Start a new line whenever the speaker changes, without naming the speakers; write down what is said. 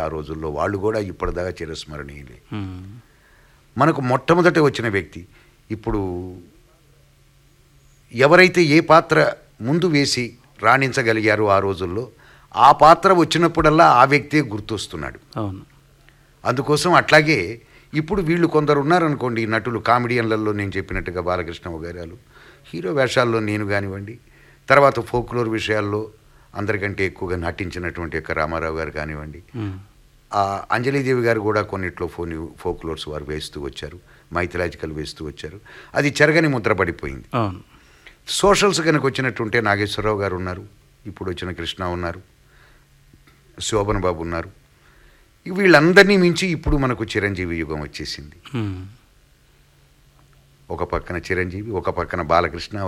రోజుల్లో వాళ్ళు కూడా ఇప్పటిదాకా చిరస్మరణీయులే
ఉమ్.
మనకు మొట్టమొదట వచ్చిన వ్యక్తి ఇప్పుడు ఎవరైతే ఏ పాత్ర ముందు వేసి రాణించగలిగారో ఆ రోజుల్లో ఆ పాత్ర వచ్చినప్పుడల్లా ఆ వ్యక్తే గుర్తొస్తున్నాడు
అవును
అందుకోసం అట్లాగే ఇప్పుడు వీళ్ళు కొందరు ఉన్నారనుకోండి ఈ నటులు కామెడియన్లలో నేను చెప్పినట్టుగా బాలకృష్ణ గారు హీరో వేషాల్లో నేను కానివ్వండి తర్వాత ఫోక్లోర్ విషయాల్లో అందరికంటే ఎక్కువగా నటించినటువంటి యొక్క రామారావు గారు కానివ్వండి
ఉమ్.
ఆ అంజలీదేవి గారు కూడా కొన్నిట్లో ఫోన్ ఫోక్లోర్స్ వారు వేస్తూ వచ్చారు మైథలాజికల్ వేస్తూ వచ్చారు అది చెరగని ముద్ర పడిపోయింది
అవును
సోషల్స్ కనుక వచ్చినట్టుంటే నాగేశ్వరరావు గారు ఉన్నారు ఇప్పుడు వచ్చిన కృష్ణ ఉన్నారు శోభన్ బాబు ఉన్నారు వీళ్ళందరినీ మించి ఇప్పుడు మనకు చిరంజీవి యుగం వచ్చేసింది
ఉమ్.
ఒక పక్కన చిరంజీవి ఒక పక్కన బాలకృష్ణ